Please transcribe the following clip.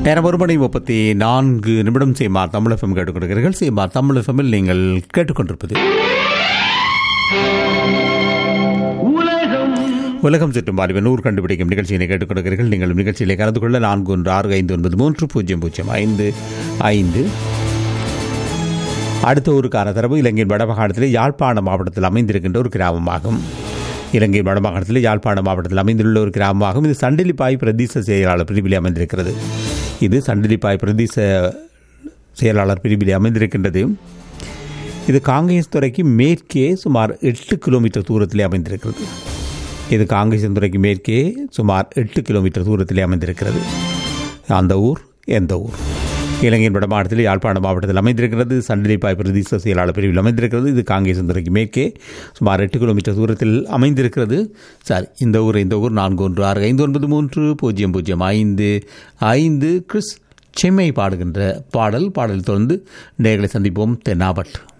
நேரம் ஒரு மணி முப்பத்தி நான்கு நிமிடம் சேமார் தமிழ் எஃப்எம் கேட்டுக்கொண்டிருக்கிறீர்கள் சேமார் தமிழ் எஃப்எம்மில் நீங்கள் கேட்டுக்கொண்டிருப்பது உலகம் சுற்றும் அறிவு நூறு கண்டுபிடிக்கும் நிகழ்ச்சியினை கேட்டுக்கொண்டிருக்கிறீர்கள் நீங்கள் நிகழ்ச்சியிலே கலந்து கொள்ள நான்கு ஒன்று ஆறு ஐந்து ஒன்பது மூன்று பூஜ்ஜியம் பூஜ்ஜியம் ஐந்து ஐந்து அடுத்த ஊருக்கான தரவு இலங்கையின் வடமாகாணத்தில் யாழ்ப்பாண மாவட்டத்தில் அமைந்திருக்கின்ற ஒரு கிராமமாகும் இலங்கையின் வடமாகாணத்தில் யாழ்ப்பாண மாவட்டத்தில் அமைந்துள்ள ஒரு கிராமமாகும் இது சண்டிலிப்பாய் பிரதேச செயலாளர் பிரிவில் அமைந்திருக்கிறது இது சண்டிலிப்பாய் பிரதேச செயலாளர் பிரிவில் அமைந்திருக்கின்றது இது காங்கேயத்துறைக்கு மேற்கே சுமார் எட்டு கிலோமீட்டர் தூரத்திலே அமைந்திருக்கிறது இது காங்கேசந்துறைக்கு மேற்கே சுமார் எட்டு கிலோமீட்டர் தூரத்திலே அமைந்திருக்கிறது அந்த ஊர் எந்த ஊர் இலங்கையின் வடமாவட்டத்தில் யாழ்ப்பாணம் மாவட்டத்தில் அமைந்திருக்கிறது சண்டிலிப்பாய் பிரதேச செயலாளர் பிரிவில் அமைந்திருக்கிறது இது காங்கேசந்துறைக்கு மேற்கே சுமார் எட்டு கிலோமீட்டர் தூரத்தில் அமைந்திருக்கிறது சரி இந்த ஊர் இந்த ஊர் நான்கு ஒன்று ஆறு ஐந்து ஒன்பது மூன்று பூஜ்ஜியம் பூஜ்ஜியம் ஐந்து ஐந்து கிறிஸ் செம்மை பாடுகின்ற பாடல் பாடல் தொடர்ந்து நேர்களை சந்திப்போம் தென்னாபட்